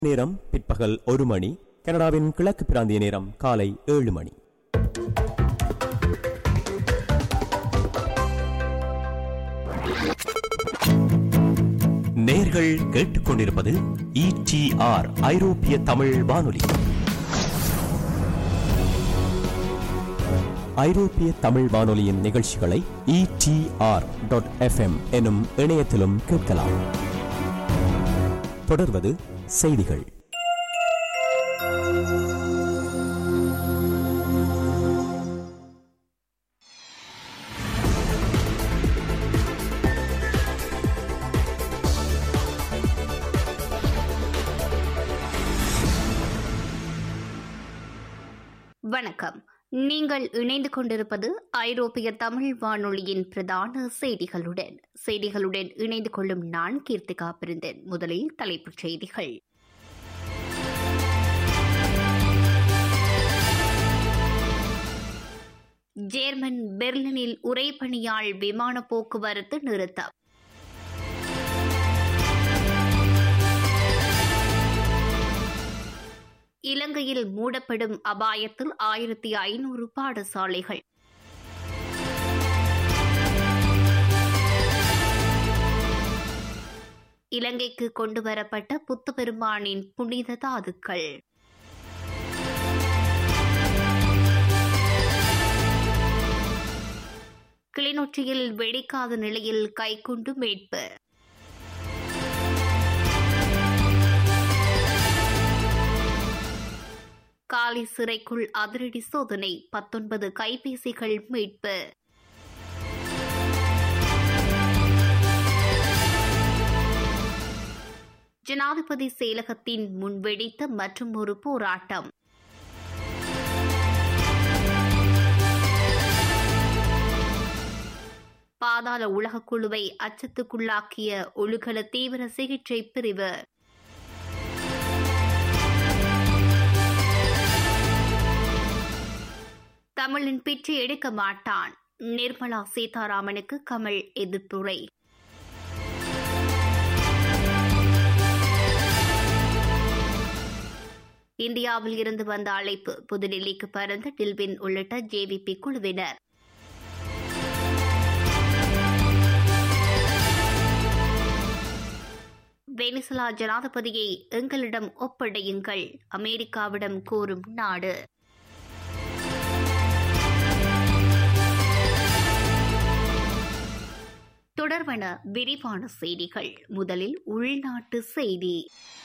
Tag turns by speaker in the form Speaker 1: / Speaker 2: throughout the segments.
Speaker 1: நேரம் பிற்பகல் ஒரு மணி கனடாவின் கிழக்கு பிராந்திய நேரம் காலை ஏழு மணி நேர்கள் கேட்டுக்கொண்டிருப்பது இடிஆர் ஐரோப்பிய தமிழ் வானொலி ஐரோப்பிய தமிழ் வானொலியின் நிகழ்ச்சிகளை இடிஆர் டாட் எஃப்எம் எனும் இணையத்திலும் கேட்கலாம் தொடர்வது செய்திகள்
Speaker 2: வணக்கம் நீங்கள் இணைந்து கொண்டிருப்பது ஐரோப்பிய தமிழ் வானொலியின் பிரதான செய்திகளுடன் செய்திகளுடன் இணைந்து கொள்ளும் நான் கீர்த்திகா பிரிந்தன் முதலில் தலைப்புச் செய்திகள் ஜேர்மன் பெர்லினில் உறைபனியால் விமான போக்குவரத்து நிறுத்தம் இலங்கையில் மூடப்படும் அபாயத்தில் ஆயிரத்தி ஐநூறு பாடசாலைகள் இலங்கைக்கு கொண்டுவரப்பட்ட புத்தபெருமானின் புனித தாதுக்கள் கிளிநொச்சியில் வெடிக்காத நிலையில் கைக்குண்டு மீட்பு காலி சிறைக்குள் அதிரடி சோதனை பத்தொன்பது கைபேசிகள் மீட்பு ஜனாதிபதி செயலகத்தின் முன் வெடித்த மற்றும் ஒரு போராட்டம் பாதாள உலகக்குழுவை அச்சத்துக்குள்ளாக்கிய ஒழுகல தீவிர சிகிச்சை பிரிவு தமிழின் பிச்சை எடுக்க மாட்டான் நிர்மலா சீதாராமனுக்கு கமல் எதிர்ப்புரை இந்தியாவில் இருந்து வந்த அழைப்பு புதுடில்லிக்கு பறந்த டில்பின் உள்ளிட்ட ஜேவிபி குழுவினர் வெனிசுலா ஜனாதிபதியை எங்களிடம் ஒப்படையுங்கள் அமெரிக்காவிடம் கூறும் நாடு தொடர்வன விரிவான செய்திகள் முதலில் உள்நாட்டு செய்தி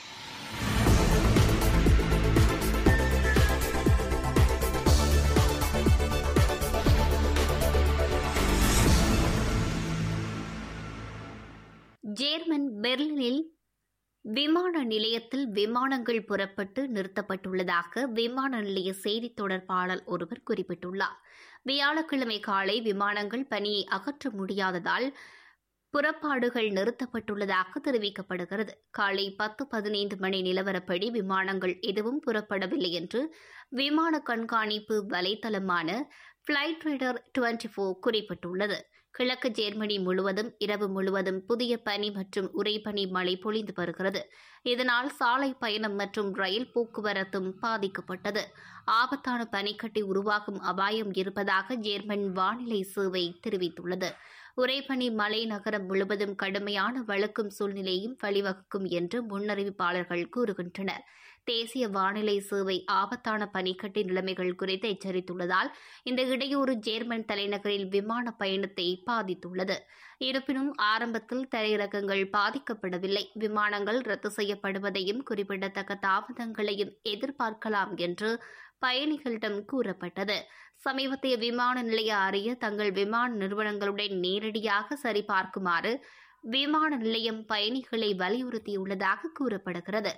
Speaker 2: ஜேர்மன் பெர்லினில் விமான நிலையத்தில் விமானங்கள் புறப்பட்டு நிறுத்தப்பட்டுள்ளதாக விமான நிலைய செய்தி தொடர்பாளர் ஒருவர் குறிப்பிட்டுள்ளார் வியாழக்கிழமை காலை விமானங்கள் பணியை அகற்ற முடியாததால் புறப்பாடுகள் நிறுத்தப்பட்டுள்ளதாக தெரிவிக்கப்படுகிறது காலை பத்து பதினைந்து மணி நிலவரப்படி விமானங்கள் எதுவும் புறப்படவில்லை என்று விமான கண்காணிப்பு வலைத்தளமான பிளைட் ரீடர் டுவெண்டி ஃபோர் குறிப்பிட்டுள்ளது கிழக்கு ஜெர்மனி முழுவதும் இரவு முழுவதும் புதிய பனி மற்றும் உறைபனி மழை பொழிந்து வருகிறது இதனால் சாலை பயணம் மற்றும் ரயில் போக்குவரத்தும் பாதிக்கப்பட்டது ஆபத்தான பனிக்கட்டி உருவாகும் அபாயம் இருப்பதாக ஜேர்மன் வானிலை சேவை தெரிவித்துள்ளது உறைபனி மலை நகரம் முழுவதும் கடுமையான வழுக்கும் சூழ்நிலையும் வழிவகுக்கும் என்று முன்னறிவிப்பாளர்கள் கூறுகின்றனர் தேசிய வானிலை சேவை ஆபத்தான பனிக்கட்டி நிலைமைகள் குறித்து எச்சரித்துள்ளதால் இந்த இடையூறு ஜேர்மன் தலைநகரில் விமான பயணத்தை பாதித்துள்ளது இருப்பினும் ஆரம்பத்தில் தரையிறக்கங்கள் பாதிக்கப்படவில்லை விமானங்கள் ரத்து செய்யப்படுவதையும் குறிப்பிடத்தக்க தாமதங்களையும் எதிர்பார்க்கலாம் என்று பயணிகளிடம் கூறப்பட்டது சமீபத்திய விமான நிலைய அறிய தங்கள் விமான நிறுவனங்களுடன் நேரடியாக சரிபார்க்குமாறு விமான நிலையம் பயணிகளை வலியுறுத்தியுள்ளதாக கூறப்படுகிறது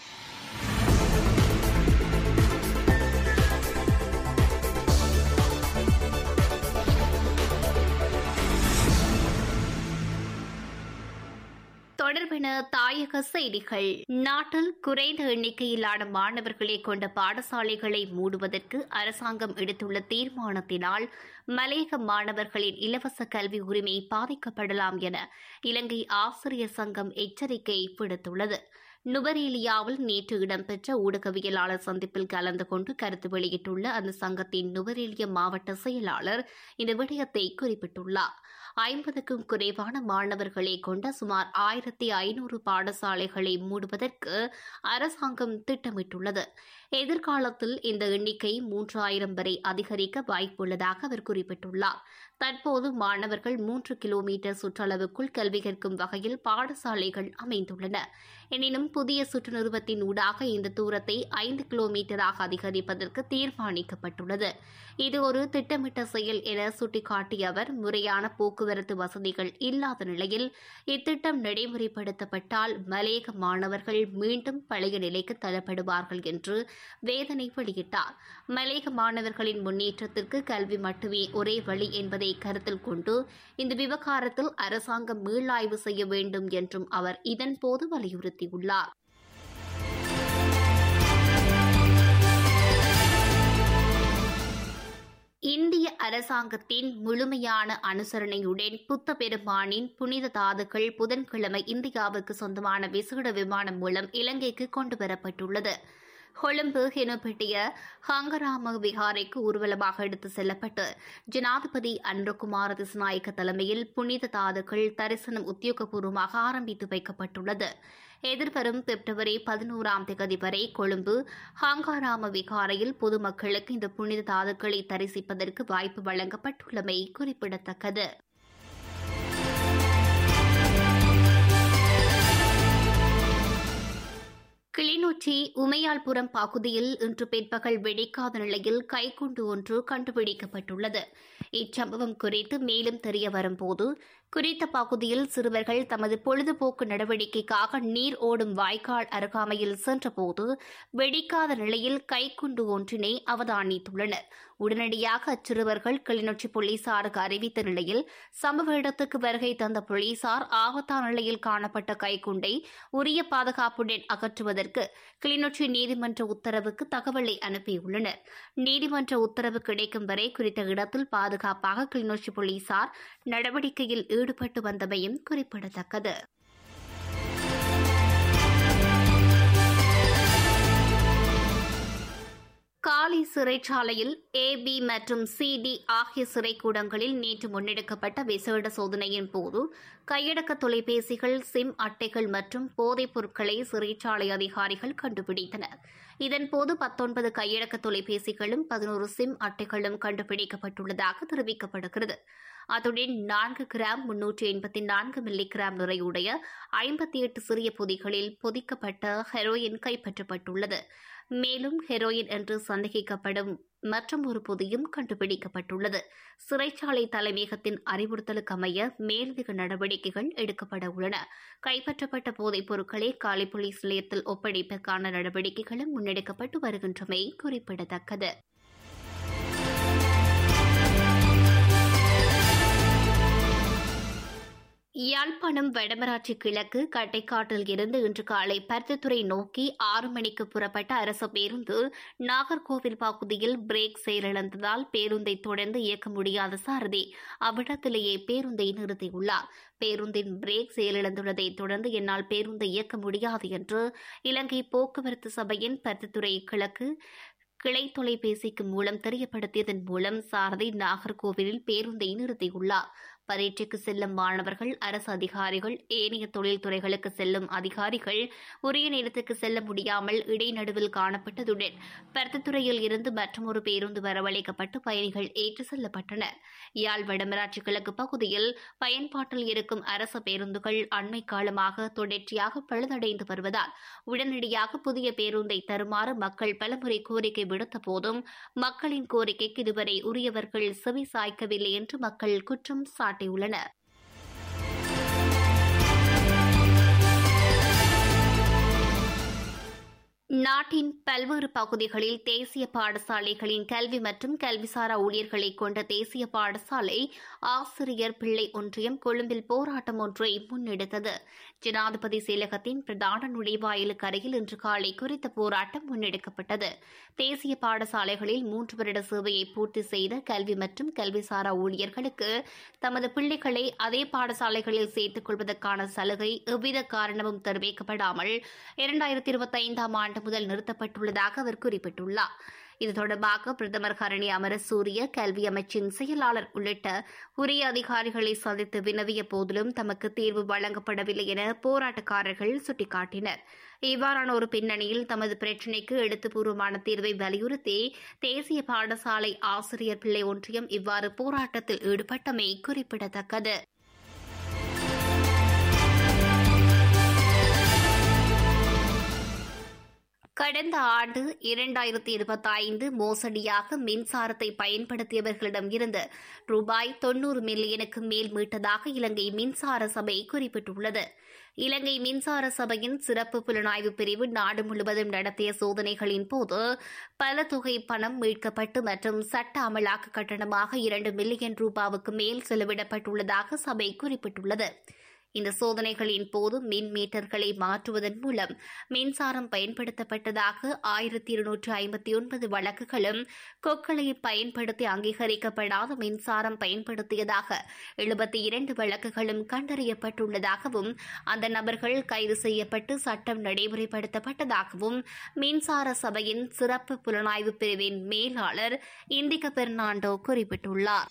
Speaker 2: தொடர்பென தாயக செய்திகள் நாட்டில் குறைந்த எண்ணிக்கையிலான மாணவர்களை கொண்ட பாடசாலைகளை மூடுவதற்கு அரசாங்கம் எடுத்துள்ள தீர்மானத்தினால் மலையக மாணவர்களின் இலவச கல்வி உரிமை பாதிக்கப்படலாம் என இலங்கை ஆசிரியர் சங்கம் எச்சரிக்கை விடுத்துள்ளது நுவரேலியாவில் நேற்று இடம்பெற்ற ஊடகவியலாளர் சந்திப்பில் கலந்து கொண்டு கருத்து வெளியிட்டுள்ள அந்த சங்கத்தின் நுவரேலிய மாவட்ட செயலாளர் இந்த விடயத்தை குறிப்பிட்டுள்ளார் ஐம்பதுக்கும் குறைவான மாணவர்களை கொண்ட சுமார் ஆயிரத்தி ஐநூறு பாடசாலைகளை மூடுவதற்கு அரசாங்கம் திட்டமிட்டுள்ளது எதிர்காலத்தில் இந்த எண்ணிக்கை மூன்றாயிரம் வரை அதிகரிக்க வாய்ப்புள்ளதாக அவர் குறிப்பிட்டுள்ளார் தற்போது மாணவர்கள் மூன்று கிலோமீட்டர் சுற்றளவுக்குள் கல்வி கற்கும் வகையில் பாடசாலைகள் அமைந்துள்ளன எனினும் புதிய சுற்று நிறுவத்தின் ஊடாக இந்த தூரத்தை ஐந்து கிலோமீட்டராக அதிகரிப்பதற்கு தீர்மானிக்கப்பட்டுள்ளது இது ஒரு திட்டமிட்ட செயல் என சுட்டிக்காட்டிய அவர் முறையான போக்குவரத்து வசதிகள் இல்லாத நிலையில் இத்திட்டம் நடைமுறைப்படுத்தப்பட்டால் மலையக மாணவர்கள் மீண்டும் பழைய நிலைக்கு தள்ளப்படுவார்கள் என்று வேதனை வெளியிட்டார் மலையக மாணவர்களின் முன்னேற்றத்திற்கு கல்வி மட்டுமே ஒரே வழி என்பதை கருத்தில் கொண்டு இந்த விவகாரத்தில் அரசாங்கம் மீளாய்வு செய்ய வேண்டும் என்றும் அவர் இதன்போது வலியுறுத்தியுள்ளார் இந்திய அரசாங்கத்தின் முழுமையான அனுசரணையுடன் புத்த பெருமானின் புனித தாதுக்கள் புதன்கிழமை இந்தியாவுக்கு சொந்தமான விசேட விமானம் மூலம் இலங்கைக்கு கொண்டுவரப்பட்டுள்ளது கொழும்பு ஹெனப்பட்டிய ஹங்கராம விகாரைக்கு ஊர்வலமாக எடுத்து செல்லப்பட்டு ஜனாதிபதி அன்றகுமார திசுநாயக்க தலைமையில் புனித தாதுக்கள் தரிசனம் உத்தியோகபூர்வமாக ஆரம்பித்து வைக்கப்பட்டுள்ளது எதிர்வரும் பிப்ரவரி பதினோராம் தேதி வரை கொழும்பு ஹங்காராம விகாரையில் பொதுமக்களுக்கு இந்த புனித தாதுக்களை தரிசிப்பதற்கு வாய்ப்பு வழங்கப்பட்டுள்ளமை குறிப்பிடத்தக்கது கிளிநொச்சி உமையாள்புரம் பகுதியில் இன்று பிற்பகல் வெடிக்காத நிலையில் கைக்குண்டு ஒன்று கண்டுபிடிக்கப்பட்டுள்ளது இச்சம்பவம் குறித்து மேலும் தெரிய வரும்போது குறித்த பகுதியில் சிறுவர்கள் தமது பொழுதுபோக்கு நடவடிக்கைக்காக நீர் ஓடும் வாய்க்கால் அருகாமையில் சென்றபோது வெடிக்காத நிலையில் கைக்குண்டு ஒன்றினை அவதானித்துள்ளனர் உடனடியாக அச்சிறுவர்கள் கிளிநொச்சி போலீசாருக்கு அறிவித்த நிலையில் சம்பவ இடத்துக்கு வருகை தந்த போலீசார் ஆபத்தான நிலையில் காணப்பட்ட கைக்குண்டை உரிய பாதுகாப்புடன் அகற்றுவதற்கு கிளிநொச்சி நீதிமன்ற உத்தரவுக்கு தகவலை அனுப்பியுள்ளனர் நீதிமன்ற உத்தரவு கிடைக்கும் வரை குறித்த இடத்தில் பாதுகாப்பாக கிளிநொச்சி போலீசார் நடவடிக்கையில் ஈடுபட்டு வந்தமையும் குறிப்பிடத்தக்கது காலி சிறைச்சாலையில் ஏ பி மற்றும் சி டி ஆகிய சிறைக்கூடங்களில் நேற்று முன்னெடுக்கப்பட்ட விசேட சோதனையின் போது கையடக்க தொலைபேசிகள் சிம் அட்டைகள் மற்றும் போதைப் பொருட்களை சிறைச்சாலை அதிகாரிகள் கண்டுபிடித்தனர் இதன்போது பத்தொன்பது கையடக்க தொலைபேசிகளும் பதினோரு சிம் அட்டைகளும் கண்டுபிடிக்கப்பட்டுள்ளதாக தெரிவிக்கப்படுகிறது அத்துடன் நான்கு கிராம் முன்னூற்றி எண்பத்தி நான்கு மில்லி கிராம் நிறையுடைய ஐம்பத்தி எட்டு சிறிய பொதிகளில் பொதிக்கப்பட்ட ஹெரோயின் கைப்பற்றப்பட்டுள்ளது மேலும் ஹெரோயின் என்று சந்தேகிக்கப்படும் மற்றும் ஒரு பொதியும் கண்டுபிடிக்கப்பட்டுள்ளது சிறைச்சாலை தலைமையகத்தின் அறிவுறுத்தலுக்கு அமைய மேலதிக நடவடிக்கைகள் எடுக்கப்பட உள்ளன கைப்பற்றப்பட்ட போதைப் பொருட்களை காலி போலீஸ் நிலையத்தில் ஒப்படைப்பதற்கான நடவடிக்கைகளும் முன்னெடுக்கப்பட்டு வருகின்றமை குறிப்பிடத்தக்கது யாழ்ப்பாணம் வடமராட்சி கிழக்கு கட்டைக்காட்டில் இருந்து இன்று காலை பருத்தித்துறை நோக்கி ஆறு மணிக்கு புறப்பட்ட அரசு பேருந்து நாகர்கோவில் பகுதியில் பிரேக் செயலிழந்ததால் பேருந்தை தொடர்ந்து இயக்க முடியாத சாரதி அவ்விடத்திலேயே பேருந்தை நிறுத்தியுள்ளார் பேருந்தின் பிரேக் செயலிழந்துள்ளதைத் தொடர்ந்து என்னால் பேருந்தை இயக்க முடியாது என்று இலங்கை போக்குவரத்து சபையின் பருத்தித்துறை கிழக்கு கிளை தொலைபேசிக்கு மூலம் தெரியப்படுத்தியதன் மூலம் சாரதி நாகர்கோவிலில் பேருந்தை நிறுத்தியுள்ளார் பரீட்சைக்கு செல்லும் மாணவர்கள் அரசு அதிகாரிகள் ஏனைய தொழில்துறைகளுக்கு செல்லும் அதிகாரிகள் உரிய நேரத்துக்கு செல்ல முடியாமல் இடைநடுவில் காணப்பட்டதுடன் பருத்தித்துறையில் இருந்து மற்றொரு பேருந்து வரவழைக்கப்பட்டு பயணிகள் ஏற்று செல்லப்பட்டனர் யாழ் வடமராட்சி கிழக்கு பகுதியில் பயன்பாட்டில் இருக்கும் அரசு பேருந்துகள் அண்மை காலமாக தொடர்ச்சியாக பழுதடைந்து வருவதால் உடனடியாக புதிய பேருந்தை தருமாறு மக்கள் பலமுறை கோரிக்கை விடுத்த போதும் மக்களின் கோரிக்கைக்கு இதுவரை உரியவர்கள் செவி சாய்க்கவில்லை என்று மக்கள் குற்றம் சாட்டியுள்ளனர் நாட்டின் பல்வேறு பகுதிகளில் தேசிய பாடசாலைகளின் கல்வி மற்றும் கல்விசாரா ஊழியர்களை கொண்ட தேசிய பாடசாலை ஆசிரியர் பிள்ளை ஒன்றியம் கொழும்பில் போராட்டம் ஒன்றை முன்னெடுத்தது ஜனாதிபதி செயலகத்தின் பிரதான நுழைவாயிலுக்கு அருகில் இன்று காலை குறித்த போராட்டம் முன்னெடுக்கப்பட்டது தேசிய பாடசாலைகளில் மூன்று வருட சேவையை பூர்த்தி செய்த கல்வி மற்றும் கல்விசாரா ஊழியர்களுக்கு தமது பிள்ளைகளை அதே பாடசாலைகளில் சேர்த்துக் கொள்வதற்கான சலுகை எவ்வித காரணமும் தெரிவிக்கப்படாமல் இரண்டாயிரத்தி இருபத்தி ஐந்தாம் ஆண்டு முதல் நிறுத்தப்பட்டுள்ளதாக அவர் குறிப்பிட்டுள்ளார் இது தொடர்பாக பிரதமர் ஹரணி அமரசூரிய கல்வி அமைச்சின் செயலாளர் உள்ளிட்ட உரிய அதிகாரிகளை சந்தித்து வினவிய போதிலும் தமக்கு தீர்வு வழங்கப்படவில்லை என போராட்டக்காரர்கள் சுட்டிக்காட்டினர் இவ்வாறான ஒரு பின்னணியில் தமது பிரச்சினைக்கு எழுத்துப்பூர்வமான தீர்வை வலியுறுத்தி தேசிய பாடசாலை ஆசிரியர் பிள்ளை ஒன்றியம் இவ்வாறு போராட்டத்தில் ஈடுபட்டமை குறிப்பிடத்தக்கது கடந்த ஆண்டு இரண்டாயிரத்தி இருபத்தி ஐந்து மோசடியாக மின்சாரத்தை பயன்படுத்தியவர்களிடம் இருந்து ரூபாய் தொன்னூறு மில்லியனுக்கு மேல் மீட்டதாக இலங்கை மின்சார சபை குறிப்பிட்டுள்ளது இலங்கை மின்சார சபையின் சிறப்பு புலனாய்வு பிரிவு நாடு முழுவதும் நடத்திய சோதனைகளின் போது பல தொகை பணம் மீட்கப்பட்டு மற்றும் சட்ட அமலாக்க கட்டணமாக இரண்டு மில்லியன் ரூபாவுக்கு மேல் செலவிடப்பட்டுள்ளதாக சபை குறிப்பிட்டுள்ளது இந்த சோதனைகளின் போது மின் மீட்டர்களை மாற்றுவதன் மூலம் மின்சாரம் பயன்படுத்தப்பட்டதாக ஆயிரத்தி இருநூற்று ஐம்பத்தி ஒன்பது வழக்குகளும் கொக்களை பயன்படுத்தி அங்கீகரிக்கப்படாத மின்சாரம் பயன்படுத்தியதாக எழுபத்தி இரண்டு வழக்குகளும் கண்டறியப்பட்டுள்ளதாகவும் அந்த நபர்கள் கைது செய்யப்பட்டு சட்டம் நடைமுறைப்படுத்தப்பட்டதாகவும் மின்சார சபையின் சிறப்பு புலனாய்வு பிரிவின் மேலாளர் இந்திக பெர்னாண்டோ குறிப்பிட்டுள்ளார்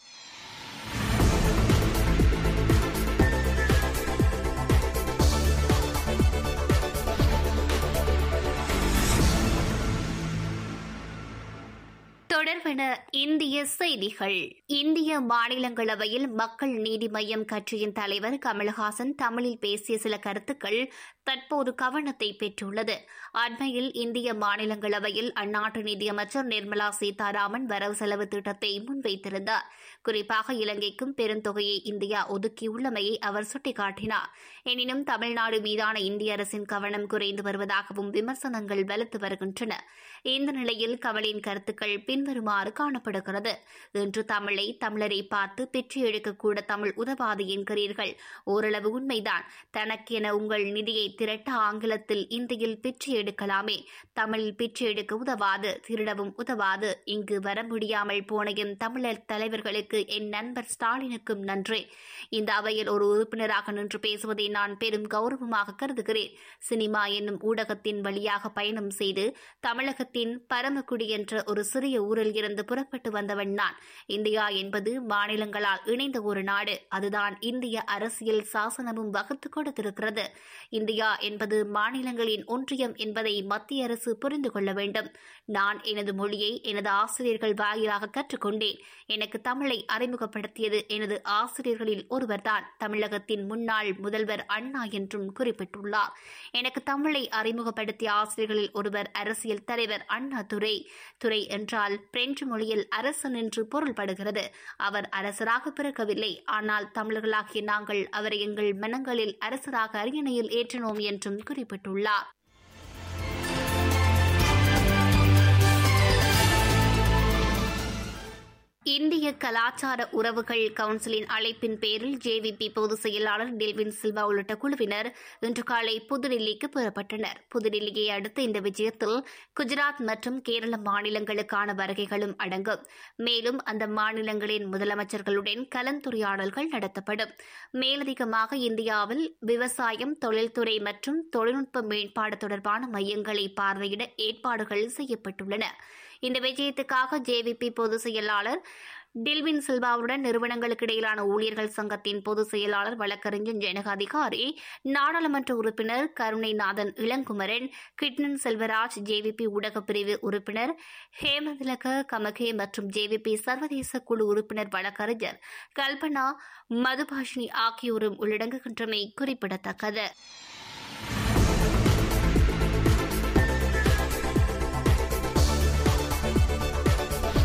Speaker 2: தொடர்பென இந்திய செய்திகள் இந்திய மாநிலங்களவையில் மக்கள் நீதி மய்யம் கட்சியின் தலைவர் கமல்ஹாசன் தமிழில் பேசிய சில கருத்துக்கள் தற்போது கவனத்தை பெற்றுள்ளது அண்மையில் இந்திய மாநிலங்களவையில் அந்நாட்டு நிதியமைச்சர் நிர்மலா சீதாராமன் வரவு செலவு திட்டத்தை முன்வைத்திருந்தார் குறிப்பாக இலங்கைக்கும் பெருந்தொகையை இந்தியா ஒதுக்கியுள்ளமையை அவர் சுட்டிக்காட்டினார் எனினும் தமிழ்நாடு மீதான இந்திய அரசின் கவனம் குறைந்து வருவதாகவும் விமர்சனங்கள் வலுத்து வருகின்றன இந்த நிலையில் கமலின் கருத்துக்கள் பின்வருமாறு காணப்படுகிறது இன்று தமிழை தமிழரை பார்த்து பிச்சை எடுக்கக்கூட தமிழ் உதவாது என்கிறீர்கள் ஓரளவு உண்மைதான் தனக்கென உங்கள் நிதியை திரட்ட ஆங்கிலத்தில் இந்தியில் பிச்சை எடுக்கலாமே தமிழில் பிச்சை எடுக்க உதவாது திருடவும் உதவாது இங்கு வர முடியாமல் போன என் தமிழர் தலைவர்களுக்கு என் நண்பர் ஸ்டாலினுக்கும் நன்றி இந்த அவையில் ஒரு உறுப்பினராக நின்று பேசுவதை நான் பெரும் கௌரவமாக கருதுகிறேன் சினிமா என்னும் ஊடகத்தின் வழியாக பயணம் செய்து தமிழகத்தின் பரமக்குடி என்ற ஒரு சிறிய ஊரில் இருந்து புறப்பட்டு வந்தவன் நான் இந்தியா என்பது மாநிலங்களால் இணைந்த ஒரு நாடு அதுதான் இந்திய அரசியல் சாசனமும் வகுத்து கொடுத்திருக்கிறது இந்தியா என்பது மாநிலங்களின் ஒன்றியம் என்பதை மத்திய அரசு புரிந்து கொள்ள வேண்டும் நான் எனது மொழியை எனது ஆசிரியர்கள் வாயிலாக கற்றுக்கொண்டேன் எனக்கு தமிழை அறிமுகப்படுத்தியது எனது ஆசிரியர்களில் ஒருவர்தான் தமிழகத்தின் முன்னாள் முதல்வர் அண்ணா என்றும் குறிப்பிட்டுள்ளார் எனக்கு தமிழை அறிமுகப்படுத்திய ஆசிரியர்களில் ஒருவர் அரசியல் தலைவர் அண்ணா துரை துரை என்றால் பிரெஞ்சு மொழியில் அரசன் என்று பொருள்படுகிறது அவர் அரசராக பிறக்கவில்லை ஆனால் தமிழர்களாகிய நாங்கள் அவரை எங்கள் மனங்களில் அரசராக அரியணையில் ஏற்றினோம் என்றும் குறிப்பிட்டுள்ளார் இந்திய கலாச்சார உறவுகள் கவுன்சிலின் அழைப்பின் பேரில் ஜேவிபி பொதுச் செயலாளர் டெல்வின் சில்வா உள்ளிட்ட குழுவினர் இன்று காலை புதுடில்லிக்கு புறப்பட்டனர் புதுடில்லியை அடுத்த இந்த விஜயத்தில் குஜராத் மற்றும் கேரள மாநிலங்களுக்கான வருகைகளும் அடங்கும் மேலும் அந்த மாநிலங்களின் முதலமைச்சர்களுடன் கலந்துரையாடல்கள் நடத்தப்படும் மேலதிகமாக இந்தியாவில் விவசாயம் தொழில்துறை மற்றும் தொழில்நுட்ப மேம்பாடு தொடர்பான மையங்களை பார்வையிட ஏற்பாடுகள் செய்யப்பட்டுள்ளன இந்த விஜயத்துக்காக ஜேவிபி பொதுச் செயலாளர் டில்வின் சில்வாவுடன் நிறுவனங்களுக்கு இடையிலான ஊழியர்கள் சங்கத்தின் பொதுச் செயலாளர் வழக்கறிஞர் ஜனக அதிகாரி நாடாளுமன்ற உறுப்பினர் கருணைநாதன் இளங்குமரன் கிட்னன் செல்வராஜ் ஜேவிபி ஊடகப் பிரிவு உறுப்பினர் ஹேமதிலக கமகே மற்றும் ஜேவிபி சர்வதேச குழு உறுப்பினர் வழக்கறிஞர் கல்பனா மதுபாஷினி ஆகியோரும் உள்ளடங்குகின்றமை குறிப்பிடத்தக்கது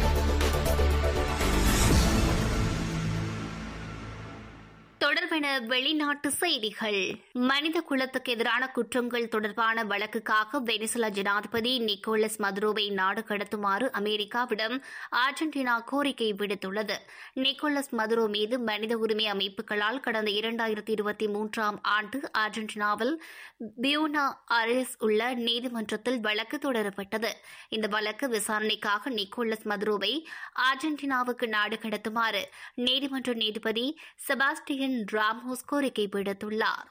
Speaker 2: தொடர்பென வெளிநாட்டு செய்திகள் மனித குலத்துக்கு எதிரான குற்றங்கள் தொடர்பான வழக்குக்காக வெனிசுலா ஜனாதிபதி நிக்கோலஸ் மதுரோவை நாடு கடத்துமாறு அமெரிக்காவிடம் அர்ஜென்டினா கோரிக்கை விடுத்துள்ளது நிக்கோலஸ் மதுரோ மீது மனித உரிமை அமைப்புகளால் கடந்த இரண்டாயிரத்தி இருபத்தி மூன்றாம் ஆண்டு அர்ஜென்டினாவில் பியூனா அரேஸ் உள்ள நீதிமன்றத்தில் வழக்கு தொடரப்பட்டது இந்த வழக்கு விசாரணைக்காக நிக்கோலஸ் மதுரோவை அர்ஜென்டினாவுக்கு நாடு கடத்துமாறு நீதிமன்ற நீதிபதி செபாஸ்டியன் ராமோஸ் கோரிக்கை விடுத்துள்ளார்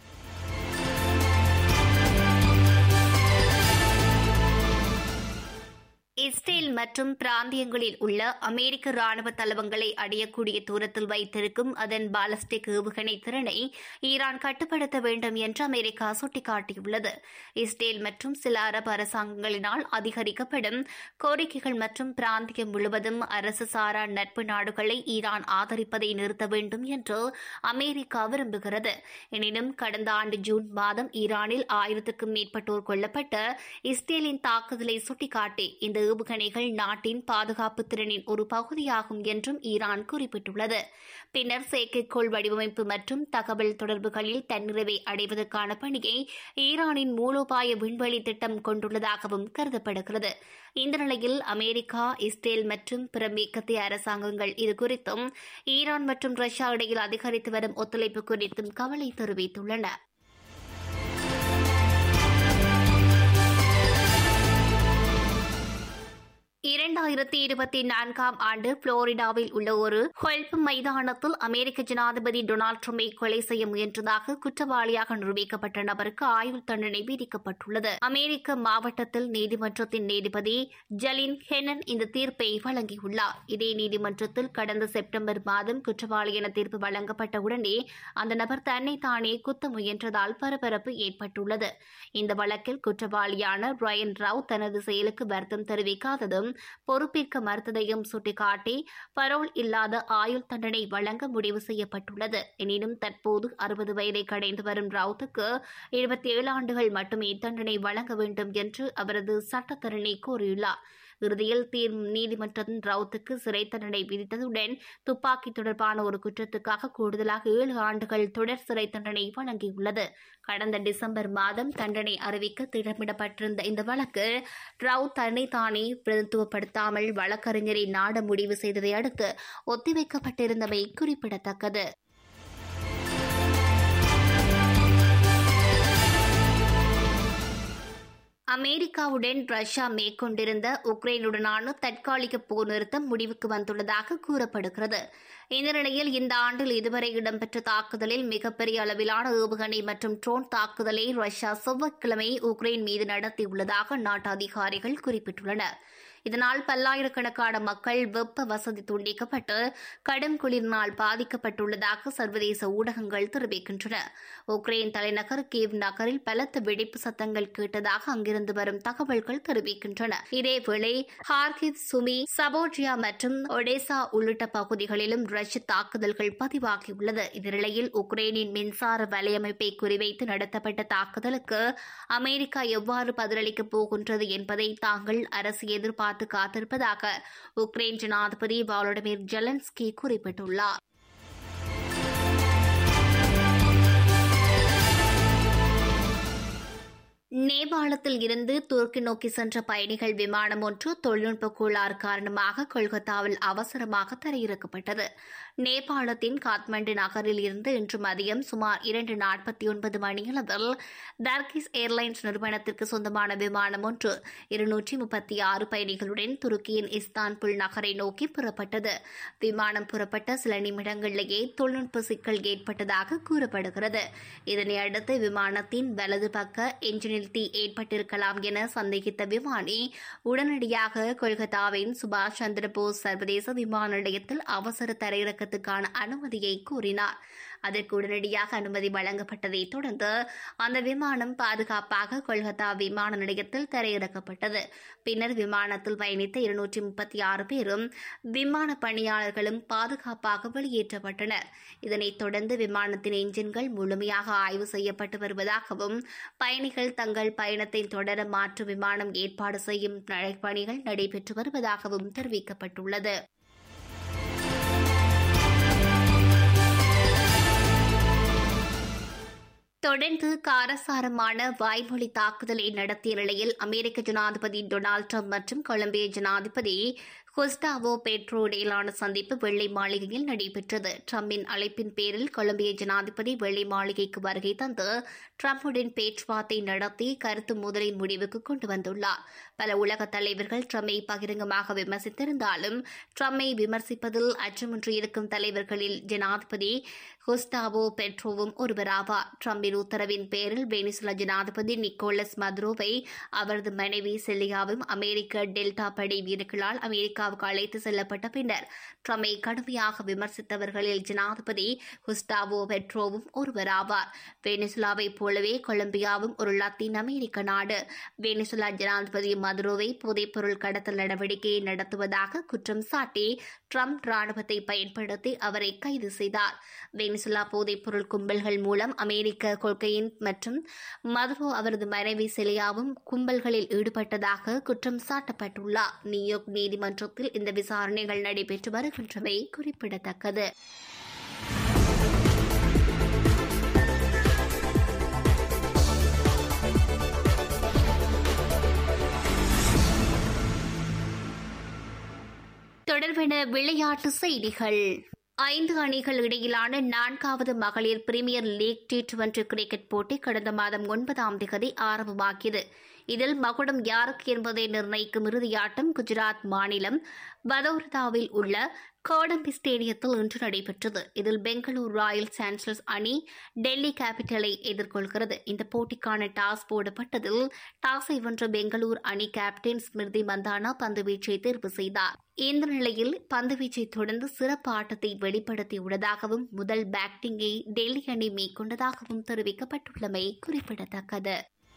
Speaker 2: இஸ்ரேல் மற்றும் பிராந்தியங்களில் உள்ள அமெரிக்க ராணுவ தளவங்களை அடையக்கூடிய தூரத்தில் வைத்திருக்கும் அதன் பாலஸ்டிக் ஏவுகணை திறனை ஈரான் கட்டுப்படுத்த வேண்டும் என்று அமெரிக்கா சுட்டிக்காட்டியுள்ளது இஸ்ரேல் மற்றும் சில அரபு அரசாங்கங்களினால் அதிகரிக்கப்படும் கோரிக்கைகள் மற்றும் பிராந்தியம் முழுவதும் அரசு சாரா நட்பு நாடுகளை ஈரான் ஆதரிப்பதை நிறுத்த வேண்டும் என்று அமெரிக்கா விரும்புகிறது எனினும் கடந்த ஆண்டு ஜூன் மாதம் ஈரானில் ஆயிரத்துக்கும் மேற்பட்டோர் கொல்லப்பட்ட இஸ்ரேலின் தாக்குதலை சுட்டிக்காட்டி இந்த ஏவுகணைகள் நாட்டின் பாதுகாப்பு திறனின் ஒரு பகுதியாகும் என்றும் ஈரான் குறிப்பிட்டுள்ளது பின்னர் செயற்கைக்கோள் வடிவமைப்பு மற்றும் தகவல் தொடர்புகளில் தன்னிறைவை அடைவதற்கான பணியை ஈரானின் மூலோபாய விண்வெளி திட்டம் கொண்டுள்ளதாகவும் கருதப்படுகிறது இந்த நிலையில் அமெரிக்கா இஸ்ரேல் மற்றும் பிற மேற்கத்திய அரசாங்கங்கள் இதுகுறித்தும் ஈரான் மற்றும் ரஷ்யா இடையில் அதிகரித்து வரும் ஒத்துழைப்பு குறித்தும் கவலை தெரிவித்துள்ளன இரண்டாயிரத்தி இருபத்தி நான்காம் ஆண்டு புளோரிடாவில் உள்ள ஒரு ஹெல்ப் மைதானத்தில் அமெரிக்க ஜனாதிபதி டொனால்டு ட்ரம்பை கொலை செய்ய முயன்றதாக குற்றவாளியாக நிரூபிக்கப்பட்ட நபருக்கு ஆயுள் தண்டனை விதிக்கப்பட்டுள்ளது அமெரிக்க மாவட்டத்தில் நீதிமன்றத்தின் நீதிபதி ஜலின் ஹெனன் இந்த தீர்ப்பை வழங்கியுள்ளார் இதே நீதிமன்றத்தில் கடந்த செப்டம்பர் மாதம் குற்றவாளி என தீர்ப்பு வழங்கப்பட்ட உடனே அந்த நபர் தன்னை தானே குத்த முயன்றதால் பரபரப்பு ஏற்பட்டுள்ளது இந்த வழக்கில் குற்றவாளியான ரயன் ராவ் தனது செயலுக்கு வருத்தம் தெரிவிக்காததும் பொறுப்பேற்க மறுத்ததையும் சுட்டிக்காட்டி பரோல் இல்லாத ஆயுள் தண்டனை வழங்க முடிவு செய்யப்பட்டுள்ளது எனினும் தற்போது அறுபது வயதை கடைந்து வரும் ரவுத்துக்கு இருபத்தி ஏழு ஆண்டுகள் மட்டுமே தண்டனை வழங்க வேண்டும் என்று அவரது சட்டத்தரணி கூறியுள்ளார் இறுதியில் தீர் நீதிமன்றம் ரவுத்துக்கு சிறை தண்டனை விதித்ததுடன் துப்பாக்கி தொடர்பான ஒரு குற்றத்துக்காக கூடுதலாக ஏழு ஆண்டுகள் தொடர் சிறை தண்டனை வழங்கியுள்ளது கடந்த டிசம்பர் மாதம் தண்டனை அறிவிக்க திட்டமிடப்பட்டிருந்த இந்த வழக்கு ரவுத் தன்னை தானே பிரதித்துவப்படுத்தாமல் வழக்கறிஞரை நாட முடிவு செய்ததை அடுத்து ஒத்திவைக்கப்பட்டிருந்தமை குறிப்பிடத்தக்கது அமெரிக்காவுடன் ரஷ்யா மேற்கொண்டிருந்த உக்ரைனுடனான தற்காலிக போர் நிறுத்தம் முடிவுக்கு வந்துள்ளதாக கூறப்படுகிறது இந்த நிலையில் இந்த ஆண்டில் இதுவரை இடம்பெற்ற தாக்குதலில் மிகப்பெரிய அளவிலான ஏவுகணை மற்றும் ட்ரோன் தாக்குதலை ரஷ்யா செவ்வாய்க்கிழமை உக்ரைன் மீது நடத்தியுள்ளதாக நாட்டு அதிகாரிகள் குறிப்பிட்டுள்ளனர் இதனால் பல்லாயிரக்கணக்கான மக்கள் வெப்ப வசதி துண்டிக்கப்பட்டு கடும் குளிரினால் பாதிக்கப்பட்டுள்ளதாக சர்வதேச ஊடகங்கள் தெரிவிக்கின்றன உக்ரைன் தலைநகர் கீவ் நகரில் பலத்த வெடிப்பு சத்தங்கள் கேட்டதாக அங்கிருந்து வரும் தகவல்கள் தெரிவிக்கின்றன இதேவேளை ஹார்கிவ் சுமி சபோர்ஜியா மற்றும் ஒடேசா உள்ளிட்ட பகுதிகளிலும் ரஷ்ய தாக்குதல்கள் பதிவாகியுள்ளது இந்நிலையில் உக்ரைனின் மின்சார வலையமைப்பை குறிவைத்து நடத்தப்பட்ட தாக்குதலுக்கு அமெரிக்கா எவ்வாறு பதிலளிக்கப் போகின்றது என்பதை தாங்கள் அரசு எதிர்பார்த்து பார்த்து காத்திருப்பதாக உக்ரைன் ஜனாதிபதி வாலோடிமிர் ஜெலன்ஸ்கி குறிப்பிட்டுள்ளார் நேபாளத்தில் இருந்து துருக்கி நோக்கி சென்ற பயணிகள் விமானம் ஒன்று தொழில்நுட்ப கோளாறு காரணமாக கொல்கத்தாவில் அவசரமாக தரையிறக்கப்பட்டது நேபாளத்தின் காத்மண்டு நகரில் இருந்து இன்று மதியம் சுமார் இரண்டு நாற்பத்தி ஒன்பது மணியளவில் தர்கிஸ் ஏர்லைன்ஸ் நிறுவனத்திற்கு சொந்தமான விமானம் ஒன்று இருநூற்றி முப்பத்தி ஆறு பயணிகளுடன் துருக்கியின் இஸ்தான்புல் நகரை நோக்கி புறப்பட்டது விமானம் புறப்பட்ட சில நிமிடங்களிலேயே தொழில்நுட்ப சிக்கல் ஏற்பட்டதாக கூறப்படுகிறது இதனை அடுத்து விமானத்தின் வலது பக்க என்ஜினில் தீ ஏற்பட்டிருக்கலாம் என சந்தேகித்த விமானி உடனடியாக கொல்கத்தாவின் சுபாஷ் சந்திர போஸ் சர்வதேச விமான நிலையத்தில் அவசர தரையிறக்கத்துக்கான அனுமதியை கூறினார் அதற்கு உடனடியாக அனுமதி வழங்கப்பட்டதை தொடர்ந்து அந்த விமானம் பாதுகாப்பாக கொல்கத்தா விமான நிலையத்தில் தரையிறக்கப்பட்டது பின்னர் விமானத்தில் பயணித்த இருநூற்றி முப்பத்தி ஆறு பேரும் விமான பணியாளர்களும் பாதுகாப்பாக வெளியேற்றப்பட்டனர் இதனைத் தொடர்ந்து விமானத்தின் என்ஜின்கள் முழுமையாக ஆய்வு செய்யப்பட்டு வருவதாகவும் பயணிகள் தங்கள் பயணத்தை தொடர மாற்று விமானம் ஏற்பாடு செய்யும் பணிகள் நடைபெற்று வருவதாகவும் தெரிவிக்கப்பட்டுள்ளது தொடர்ந்து காரசாரமான வாய்மொழி தாக்குதலை நடத்திய நிலையில் அமெரிக்க ஜனாதிபதி டொனால்டு ட்ரம்ப் மற்றும் கொலம்பிய ஜனாதிபதி குஸ்டாவோ பெட்ரோ இடையிலான சந்திப்பு வெள்ளை மாளிகையில் நடைபெற்றது ட்ரம்பின் அழைப்பின் பேரில் கொலம்பிய ஜனாதிபதி வெள்ளை மாளிகைக்கு வருகை தந்து ட்ரம்புடன் பேச்சுவார்த்தை நடத்தி கருத்து முதலை முடிவுக்கு கொண்டு வந்துள்ளார் பல உலக தலைவர்கள் ட்ரம்பை பகிரங்கமாக விமர்சித்திருந்தாலும் ட்ரம்பை விமர்சிப்பதில் அச்சமின்றி இருக்கும் தலைவர்களில் ஜனாதிபதி குஸ்டாவோ பெட்ரோவும் ஒருவராவார் ட்ரம்பின் உத்தரவின் பேரில் வெனிசுலா ஜனாதிபதி நிக்கோலஸ் மதுரோவை அவரது மனைவி செல்லியாவும் அமெரிக்க டெல்டா படை வீரர்களால் அமெரிக்காவுக்கு அழைத்து செல்லப்பட்ட பின்னர் ட்ரம்பை கடுமையாக விமர்சித்தவர்களில் ஜனாதிபதி குஸ்டாவோ பெட்ரோவும் ஒருவராவார் வெனிசுலாவை போலவே கொலம்பியாவும் ஒரு லத்தீன் அமெரிக்க நாடு வெனிசுலா ஜனாதிபதி மதுரோவை போதைப்பொருள் கடத்தல் நடவடிக்கையை நடத்துவதாக குற்றம் சாட்டி ட்ரம்ப் ராணுவத்தை பயன்படுத்தி அவரை கைது செய்தார் வெனிசுலா போதைப்பொருள் கும்பல்கள் மூலம் அமெரிக்க கொள்கையின் மற்றும் மதுரோ அவரது மனைவி செலியாவும் கும்பல்களில் ஈடுபட்டதாக குற்றம் சாட்டப்பட்டுள்ளார் நியூயார்க் நீதிமன்றத்தில் இந்த விசாரணைகள் நடைபெற்று வருகின்றமை குறிப்பிடத்தக்கது தொடர்பென விளையாட்டு செய்திகள் ஐந்து அணிகள் இடையிலான நான்காவது மகளிர் premier league T twenty cricket போட்டி கடந்த மாதம் ஒன்பதாம் தேதி ஆரம்பமாகியது இதில் மகுடம் யாருக்கு என்பதை நிர்ணயிக்கும் இறுதியாட்டம் குஜராத் மாநிலம் வதோரதாவில் உள்ள கோடம்பி ஸ்டேடியத்தில் இன்று நடைபெற்றது இதில் பெங்களூரு ராயல் சான்சலர்ஸ் அணி டெல்லி கேபிட்டலை எதிர்கொள்கிறது இந்த போட்டிக்கான டாஸ் போடப்பட்டதில் டாஸை வென்ற பெங்களூரு அணி கேப்டன் ஸ்மிருதி மந்தானா பந்துவீச்சை தேர்வு செய்தார் இந்த நிலையில் பந்துவீச்சை தொடர்ந்து சிறப்பு ஆட்டத்தை வெளிப்படுத்தியுள்ளதாகவும் முதல் பேட்டிங்கை டெல்லி அணி மேற்கொண்டதாகவும் தெரிவிக்கப்பட்டுள்ளமை குறிப்பிடத்தக்கது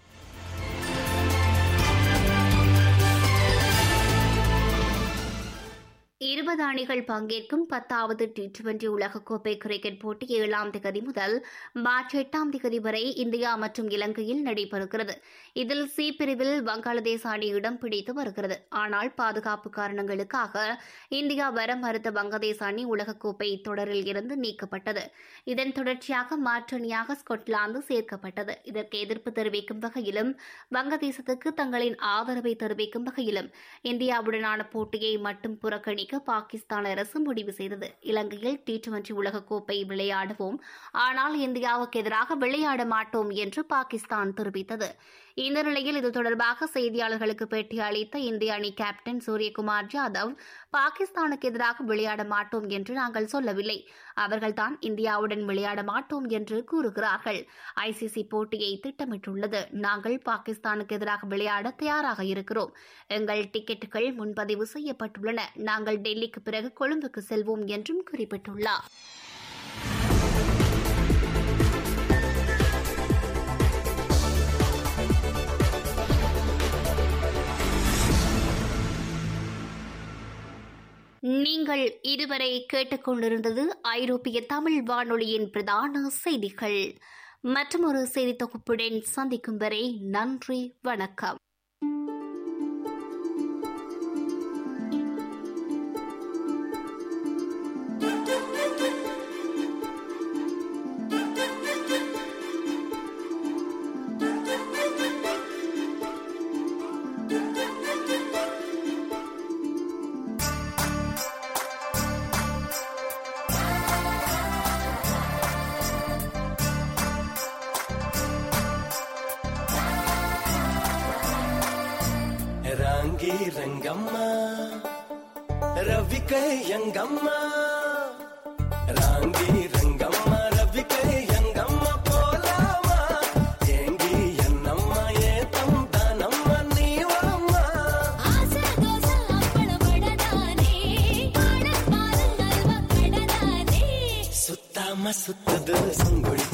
Speaker 2: இருபது அணிகள் பங்கேற்கும் பத்தாவது டி டுவெண்டி உலகக்கோப்பை கிரிக்கெட் போட்டி ஏழாம் திகதி முதல் மார்ச் எட்டாம் திகதி வரை இந்தியா மற்றும் இலங்கையில் நடைபெறுகிறது இதில் சி பிரிவில் வங்காளதேச அணி இடம் பிடித்து வருகிறது ஆனால் பாதுகாப்பு காரணங்களுக்காக இந்தியா வர மறுத்த வங்கதேச அணி உலகக்கோப்பை தொடரில் இருந்து நீக்கப்பட்டது இதன் தொடர்ச்சியாக மாற்று அணியாக ஸ்கொட்லாந்து சேர்க்கப்பட்டது இதற்கு எதிர்ப்பு தெரிவிக்கும் வகையிலும் வங்கதேசத்துக்கு தங்களின் ஆதரவை தெரிவிக்கும் வகையிலும் இந்தியாவுடனான போட்டியை மட்டும் புறக்கணிக்க பாகிஸ்தான் அரசு முடிவு செய்தது இலங்கையில் டி டுவெண்டி உலகக்கோப்பை விளையாடுவோம் ஆனால் இந்தியாவுக்கு எதிராக விளையாட மாட்டோம் என்று பாகிஸ்தான் தெரிவித்தது இந்த நிலையில் இது தொடர்பாக செய்தியாளர்களுக்கு பேட்டி அளித்த இந்திய அணி கேப்டன் சூரியகுமார் யாதவ் பாகிஸ்தானுக்கு எதிராக விளையாட மாட்டோம் என்று நாங்கள் சொல்லவில்லை அவர்கள்தான் இந்தியாவுடன் விளையாட மாட்டோம் என்று கூறுகிறார்கள் ஐசிசி போட்டியை திட்டமிட்டுள்ளது நாங்கள் பாகிஸ்தானுக்கு எதிராக விளையாட தயாராக இருக்கிறோம் எங்கள் டிக்கெட்டுகள் முன்பதிவு செய்யப்பட்டுள்ளன நாங்கள் டெல்லிக்கு பிறகு கொழும்புக்கு செல்வோம் என்றும் குறிப்பிட்டுள்ளார் நீங்கள் இதுவரை கேட்டுக்கொண்டிருந்தது ஐரோப்பிய தமிழ் வானொலியின் பிரதான செய்திகள் மற்றொரு செய்தி தொகுப்புடன் சந்திக்கும் வரை நன்றி வணக்கம்
Speaker 3: రాంగి రంగమ్మ రవికై యంగమ్మ రాంగి రంగమ్మ రవికై యంగమ్మ పోలామా ఏంగి ఎన్నమ్మ ఏ తందనమ్మ నీవమ్మ
Speaker 4: ஆசை தோசை அப்பளப்படதானே பாடல் பாருங்கள் மக்கடதானே
Speaker 3: சுத்தாம சுத்தது சுங்குடி